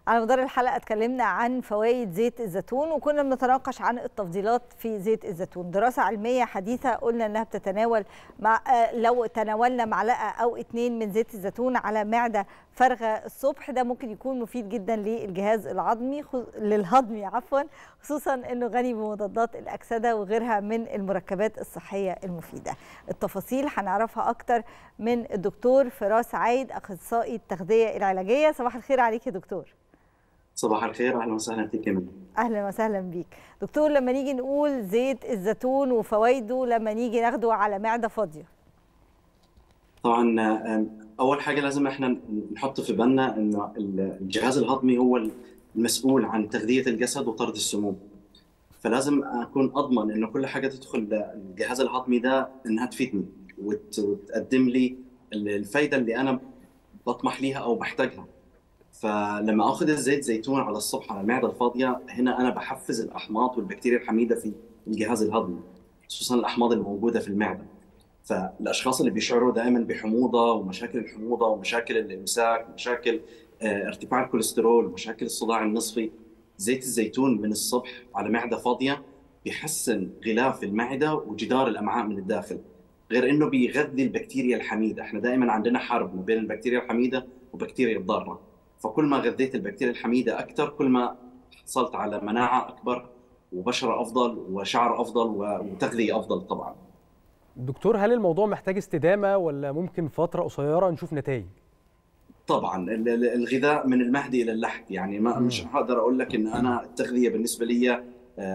على مدار الحلقه اتكلمنا عن فوائد زيت الزيتون وكنا بنتناقش عن التفضيلات في زيت الزيتون دراسه علميه حديثه قلنا انها بتتناول مع لو تناولنا معلقه او اتنين من زيت الزيتون على معده فارغه الصبح ده ممكن يكون مفيد جدا للجهاز العظمي للهضمي عفوا خصوصا انه غني بمضادات الاكسده وغيرها من المركبات الصحيه المفيده التفاصيل هنعرفها اكتر من الدكتور فراس عايد اخصائي التغذيه العلاجيه صباح الخير عليك يا دكتور صباح الخير اهلا وسهلا فيك من. اهلا وسهلا بيك دكتور لما نيجي نقول زيت الزيتون وفوائده لما نيجي ناخده على معده فاضيه طبعا اول حاجه لازم احنا نحط في بالنا انه الجهاز الهضمي هو المسؤول عن تغذيه الجسد وطرد السموم فلازم اكون اضمن انه كل حاجه تدخل الجهاز الهضمي ده انها تفيدني وتقدم لي الفايده اللي انا بطمح ليها او بحتاجها فلما اخذ الزيت زيتون على الصبح على المعده الفاضيه هنا انا بحفز الاحماض والبكتيريا الحميده في الجهاز الهضمي خصوصا الاحماض الموجوده في المعده فالاشخاص اللي بيشعروا دائما بحموضه ومشاكل الحموضه ومشاكل الامساك ومشاكل ارتفاع الكوليسترول ومشاكل الصداع النصفي زيت الزيتون من الصبح على معده فاضيه بيحسن غلاف المعده وجدار الامعاء من الداخل غير انه بيغذي البكتيريا الحميده احنا دائما عندنا حرب ما بين البكتيريا الحميده وبكتيريا الضاره فكل ما غذيت البكتيريا الحميده اكثر كل ما حصلت على مناعه اكبر وبشره افضل وشعر افضل وتغذيه افضل طبعا دكتور هل الموضوع محتاج استدامه ولا ممكن فتره قصيره نشوف نتائج طبعا الغذاء من المهدي الى اللحد يعني ما مش هقدر اقول لك ان انا التغذيه بالنسبه لي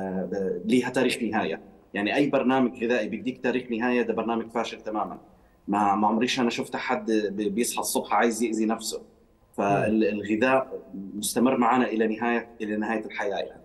ليها تاريخ نهايه يعني اي برنامج غذائي بيديك تاريخ نهايه ده برنامج فاشل تماما ما ما عمريش انا شفت حد بيصحى الصبح عايز ياذي نفسه فالغذاء مستمر معنا الى نهايه الى نهايه الحياه يعني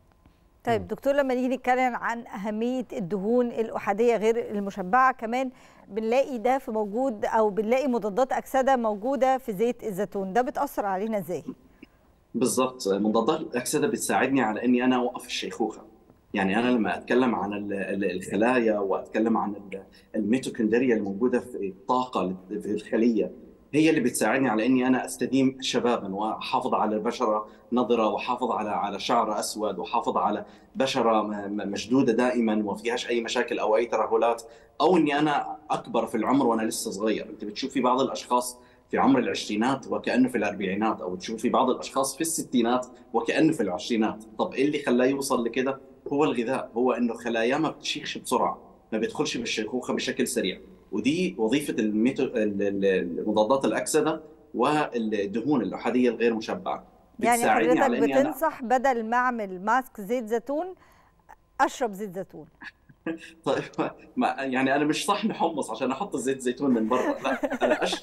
طيب دكتور لما نيجي نتكلم عن اهميه الدهون الاحاديه غير المشبعه كمان بنلاقي ده في موجود او بنلاقي مضادات اكسده موجوده في زيت الزيتون ده بتاثر علينا ازاي بالضبط مضادات الاكسده بتساعدني على اني انا اوقف الشيخوخه يعني انا لما اتكلم عن الخلايا واتكلم عن الميتوكوندريا الموجوده في الطاقه في الخليه هي اللي بتساعدني على اني انا استديم شبابا واحافظ على بشره نضره واحافظ على على شعر اسود واحافظ على بشره مشدوده دائما وما فيهاش اي مشاكل او اي ترهلات او اني انا اكبر في العمر وانا لسه صغير انت بتشوف في بعض الاشخاص في عمر العشرينات وكانه في الاربعينات او تشوف في بعض الاشخاص في الستينات وكانه في العشرينات طب ايه اللي خلاه يوصل لكده هو الغذاء هو انه خلاياه ما بتشيخش بسرعه ما بيدخلش بالشيخوخه بشكل سريع ودي وظيفه الميتو... المضادات الاكسده والدهون الاحاديه الغير مشبعه يعني حضرتك بتنصح بدل ما اعمل ماسك زيت زيتون اشرب زيت زيتون طيب ما يعني انا مش صح نحمص عشان احط زيت زيتون من برا لا انا اشرب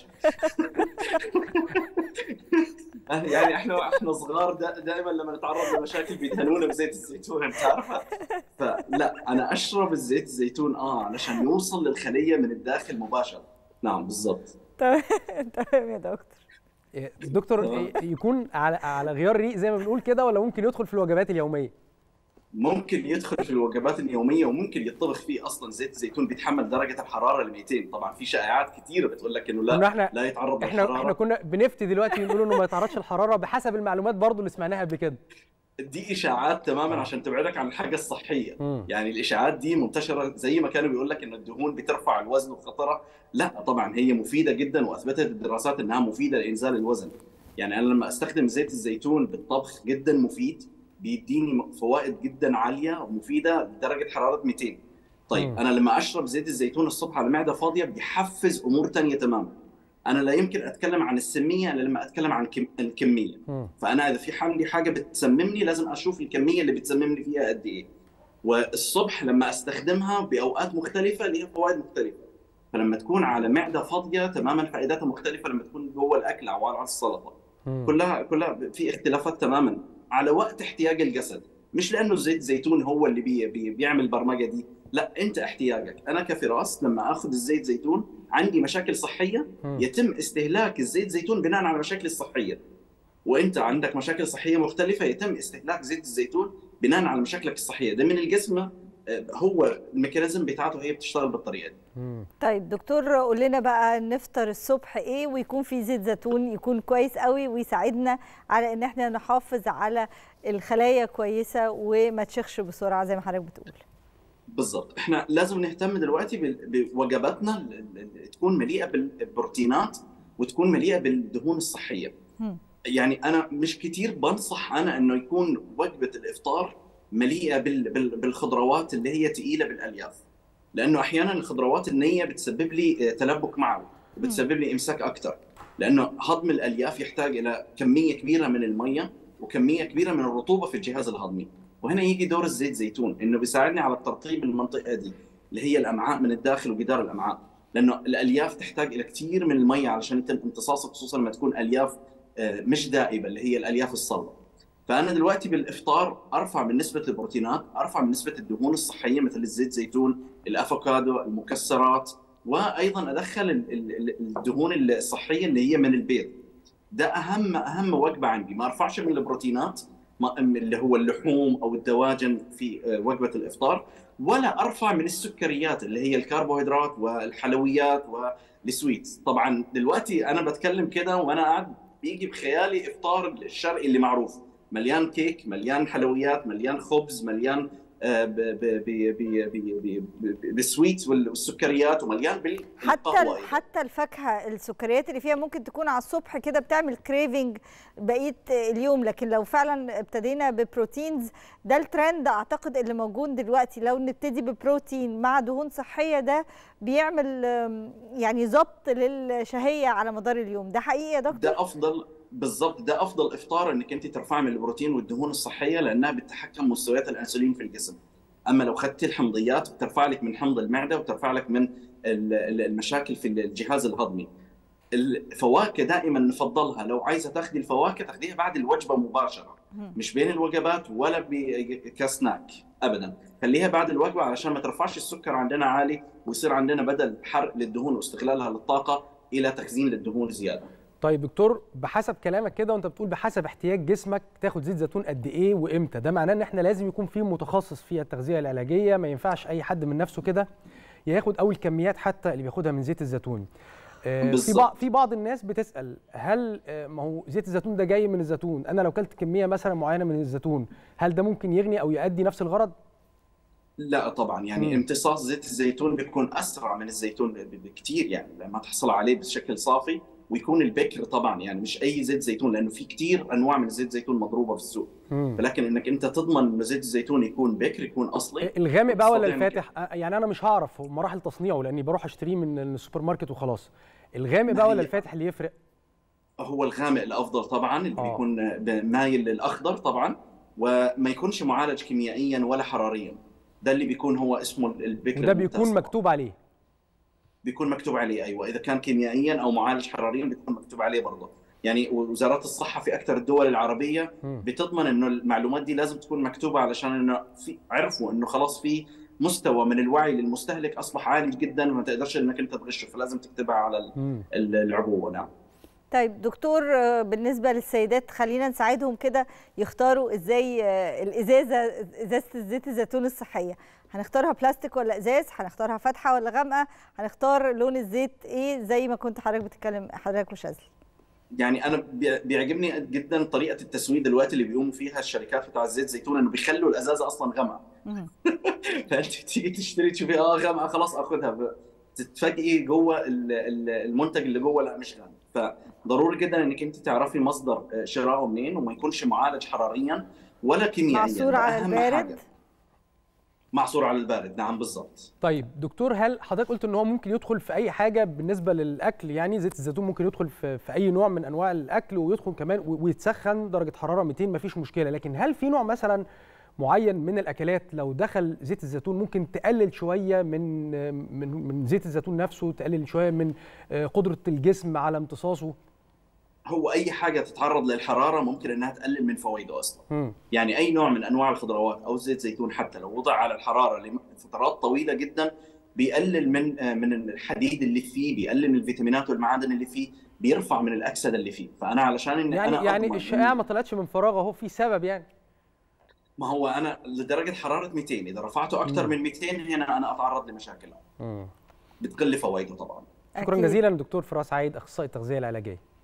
يعني احنا احنا صغار دائما لما نتعرض لمشاكل بيدهنونا بزيت الزيتون انت عارفه فلا انا اشرب الزيت الزيتون اه علشان يوصل للخليه من الداخل مباشره نعم بالضبط تمام تمام يا دكتور دكتور يكون على على غيار ريق زي ما بنقول كده ولا ممكن يدخل في الوجبات اليوميه ممكن يدخل في الوجبات اليوميه وممكن يطبخ فيه اصلا زيت الزيتون بيتحمل درجه الحراره ل 200 طبعا في شائعات كثيره بتقول لك انه لا احنا لا يتعرض احنا للحراره احنا كنا بنفتي دلوقتي بنقول انه ما يتعرضش للحراره بحسب المعلومات برضو اللي سمعناها قبل كده دي اشاعات تماما عشان تبعدك عن الحاجه الصحيه م. يعني الاشاعات دي منتشره زي ما كانوا بيقول لك ان الدهون بترفع الوزن وخطرها لا طبعا هي مفيده جدا واثبتت الدراسات انها مفيده لانزال الوزن يعني انا لما استخدم زيت الزيتون بالطبخ جدا مفيد بيديني فوائد جدا عاليه ومفيده بدرجه حراره 200 طيب م. انا لما اشرب زيت الزيتون الصبح على معده فاضيه بيحفز امور ثانيه تماما انا لا يمكن اتكلم عن السميه الا لما اتكلم عن الكميه م. فانا اذا في عندي حاجه بتسممني لازم اشوف الكميه اللي بتسممني فيها قد ايه والصبح لما استخدمها باوقات مختلفه ليها فوائد مختلفه فلما تكون على معده فاضيه تماما فائدتها مختلفه لما تكون جوه الاكل او على السلطه م. كلها كلها في اختلافات تماما على وقت احتياج الجسد مش لانه زيت زيتون هو اللي بي بي بيعمل البرمجه دي لا انت احتياجك انا كفراس لما اخذ الزيت زيتون عندي مشاكل صحيه يتم استهلاك الزيت زيتون بناء على المشاكل الصحيه وانت عندك مشاكل صحيه مختلفه يتم استهلاك زيت الزيتون بناء على مشاكلك الصحيه ده من الجسم هو الميكانيزم بتاعته هي بتشتغل بالطريقه دي طيب دكتور قول لنا بقى نفطر الصبح ايه ويكون في زيت زيتون يكون كويس قوي ويساعدنا على ان احنا نحافظ على الخلايا كويسه وما تشخش بسرعه زي ما حضرتك بتقول بالظبط احنا لازم نهتم دلوقتي بوجباتنا تكون مليئه بالبروتينات وتكون مليئه بالدهون الصحيه م. يعني انا مش كتير بنصح انا انه يكون وجبه الافطار مليئه بالخضروات اللي هي ثقيله بالالياف لانه احيانا الخضروات النيه بتسبب لي تلبك معوي وبتسبب لي امساك اكثر لانه هضم الالياف يحتاج الى كميه كبيره من الميه وكميه كبيره من الرطوبه في الجهاز الهضمي وهنا يجي دور الزيت زيتون انه بيساعدني على الترطيب المنطقه دي اللي هي الامعاء من الداخل وجدار الامعاء لانه الالياف تحتاج الى كثير من الميه علشان يتم امتصاصها خصوصا لما تكون الياف مش دائبه اللي هي الالياف الصلبه فانا دلوقتي بالافطار ارفع من نسبه البروتينات ارفع من نسبه الدهون الصحيه مثل الزيت زيتون الافوكادو المكسرات وايضا ادخل الدهون الصحيه اللي هي من البيض ده اهم اهم وجبه عندي ما ارفعش من البروتينات اللي هو اللحوم او الدواجن في وجبه الافطار ولا ارفع من السكريات اللي هي الكربوهيدرات والحلويات والسويتس طبعا دلوقتي انا بتكلم كده وانا قاعد بيجي بخيالي افطار الشرقي اللي معروف مليان كيك مليان حلويات مليان خبز مليان بالسويتس والسكريات ومليان بال حتى حتى الفاكهه السكريات اللي فيها ممكن تكون على الصبح كده بتعمل كريفنج بقيه اليوم لكن لو فعلا ابتدينا ببروتينز ده الترند اعتقد اللي موجود دلوقتي لو نبتدي ببروتين مع دهون صحيه ده بيعمل يعني ضبط للشهيه على مدار اليوم ده حقيقي يا دكتور ده افضل بالضبط ده افضل افطار انك انت ترفعي من البروتين والدهون الصحيه لانها بتتحكم مستويات الانسولين في الجسم اما لو اخذتي الحمضيات بترفع لك من حمض المعده وترفع لك من المشاكل في الجهاز الهضمي الفواكه دائما نفضلها لو عايزه تاخذي الفواكه تاخذيها بعد الوجبه مباشره مش بين الوجبات ولا كسناك ابدا خليها بعد الوجبه علشان ما ترفعش السكر عندنا عالي ويصير عندنا بدل حرق للدهون واستغلالها للطاقه الى تخزين للدهون زياده طيب دكتور بحسب كلامك كده وانت بتقول بحسب احتياج جسمك تاخد زيت زيتون قد ايه وامتى ده معناه ان احنا لازم يكون في متخصص في التغذيه العلاجيه ما ينفعش اي حد من نفسه كده ياخد اول كميات حتى اللي بياخدها من زيت الزيتون آه في بعض في بعض الناس بتسال هل آه ما هو زيت الزيتون ده جاي من الزيتون انا لو كلت كميه مثلا معينه من الزيتون هل ده ممكن يغني او يؤدي نفس الغرض لا طبعا يعني م. امتصاص زيت الزيتون بيكون اسرع من الزيتون بكثير يعني لما تحصل عليه بشكل صافي ويكون البكر طبعا يعني مش اي زيت زيتون لانه في كثير انواع من زيت الزيتون مضروبه في السوق ولكن انك انت تضمن انه زيت الزيتون يكون بكر يكون اصلي الغامق بقى ولا الفاتح يعني انا مش هعرف مراحل تصنيعه لاني بروح اشتريه من السوبر ماركت وخلاص الغامق بقى ولا الفاتح اللي يفرق هو الغامق الافضل طبعا اللي آه. بيكون مايل للاخضر طبعا وما يكونش معالج كيميائيا ولا حراريا ده اللي بيكون هو اسمه البكر وده بيكون مكتوب عليه بيكون مكتوب عليه ايوه اذا كان كيميائيا او معالج حراريا بيكون مكتوب عليه برضه يعني وزارات الصحه في اكثر الدول العربيه بتضمن انه المعلومات دي لازم تكون مكتوبه علشان انه في عرفوا انه خلاص في مستوى من الوعي للمستهلك اصبح عالي جدا وما تقدرش انك انت تغشه فلازم تكتبها على العبوه نعم طيب دكتور بالنسبه للسيدات خلينا نساعدهم كده يختاروا ازاي الازازه ازازه زيت الزيتون الصحيه هنختارها بلاستيك ولا ازاز هنختارها فاتحه ولا غامقه هنختار لون الزيت ايه زي ما كنت حضرتك بتتكلم حضرتك وشاذلي يعني انا بيعجبني جدا طريقه التسويق دلوقتي اللي بيقوموا فيها الشركات بتاع الزيت زيتون انه بيخلوا الازازه اصلا غامقه فانت تيجي تشتري تشوفي اه غامقه خلاص اخذها تتفاجئي جوه المنتج اللي جوه لا مش غامق فضروري جدا انك انت تعرفي مصدر شرائه منين وما يكونش معالج حراريا ولا كيميائيا معصور على البارد حاجة. معصور على البارد نعم بالضبط طيب دكتور هل حضرتك قلت ان هو ممكن يدخل في اي حاجه بالنسبه للاكل يعني زيت الزيتون ممكن يدخل في, في اي نوع من انواع الاكل ويدخل كمان ويتسخن درجه حراره 200 مفيش مشكله لكن هل في نوع مثلا معين من الاكلات لو دخل زيت الزيتون ممكن تقلل شويه من من من زيت الزيتون نفسه تقلل شويه من قدره الجسم على امتصاصه هو اي حاجه تتعرض للحراره ممكن انها تقلل من فوائده اصلا م. يعني اي نوع من انواع الخضروات او زيت زيتون حتى لو وضع على الحراره لفترات طويله جدا بيقلل من من الحديد اللي فيه بيقلل من الفيتامينات والمعادن اللي فيه بيرفع من الاكسده اللي فيه فانا علشان إن يعني أنا يعني الشائعه ما طلعتش من فراغ اهو في سبب يعني ما هو انا لدرجه حراره 200 اذا رفعته اكثر من 200 هنا انا اتعرض لمشاكل مم. بتقل فوائده طبعا شكرا أكيد. جزيلا دكتور فراس عايد اخصائي التغذيه العلاجيه